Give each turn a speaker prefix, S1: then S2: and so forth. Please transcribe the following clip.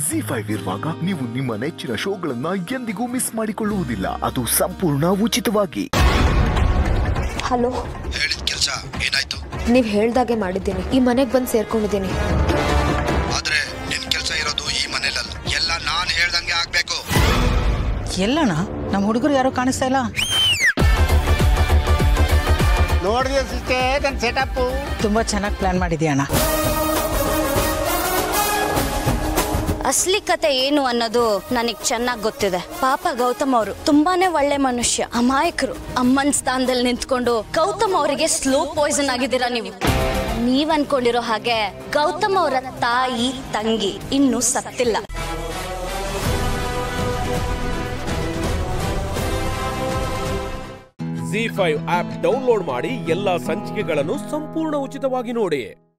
S1: G five ಇರುವಾಗ ನೀವು ನಿಮ್ಮ ನೆಚ್ಚಿನ ಶೋಗಳನ್ನ ಎಂದಿಗೂ ಮಿಸ್ ಮಾಡಿಕೊಳ್ಳುವುದಿಲ್ಲ ಅದು ಸಂಪೂರ್ಣ ಉಚಿತವಾಗಿ
S2: ಹಲೋ
S3: ಹೇಳಿದ ಕೆಲಸ ಏನಾಯ್ತು
S2: ನೀವ್ ಹೇಳ್ದಾಗೆ ಮಾಡಿದ್ದೀನಿ ಈ ಮನೆಗ್ ಬಂದ್ ಸೇರ್ಕೊಂಡಿದ್ದೀನಿ
S3: ಆದ್ರೆ ನಿನ್ ಕೆಲಸ ಇರೋದು ಈ ಮನೇಲಲ್ಲ ಎಲ್ಲ ನಾನ್ ಹೇಳ್ದಂಗೆ ಆಗ್ಬೇಕು
S4: ಎಲ್ಲಣ್ಣ ನಮ್ಮ ಹುಡುಗರು ಯಾರೋ ಕಾಣಿಸ್ತಾ ಇಲ್ಲ
S5: ನೋಡಿದೆ ಸಿಸ್ಟೇ ನನ್ನ ಸೆಟಪ್
S4: ತುಂಬಾ ಚೆನ್ನಾಗಿ ಪ್ಲಾನ್ ಮಾಡಿದ್ಯಾ ಅಣ್ಣ
S6: ಅಸ್ಲಿ ಕತೆ ಏನು ಅನ್ನೋದು ನನಗ್ ಚೆನ್ನಾಗ್ ಗೊತ್ತಿದೆ ಪಾಪ ಗೌತಮ್ ಅವರು ತುಂಬಾನೇ ಒಳ್ಳೆ ಮನುಷ್ಯ ಅಮಾಯಕರು ಅಮ್ಮನ್ ಸ್ಥಾನದಲ್ಲಿ ನಿಂತ್ಕೊಂಡು ಗೌತಮ್ ಅವರಿಗೆ ಸ್ಲೋ ಪಾಯ್ಸನ್ ಆಗಿದ್ದೀರಾ ನೀವು ನೀವ್ ಅನ್ಕೊಂಡಿರೋ ಹಾಗೆ ಗೌತಮ್ ಅವರ ತಾಯಿ ತಂಗಿ ಇನ್ನೂ ಸತ್ತಿಲ್ಲ
S7: ಜಿ ಫೈವ್ ಆಪ್ ಡೌನ್ಲೋಡ್ ಮಾಡಿ ಎಲ್ಲಾ ಸಂಚಿಕೆಗಳನ್ನು ಸಂಪೂರ್ಣ ಉಚಿತವಾಗಿ ನೋಡಿ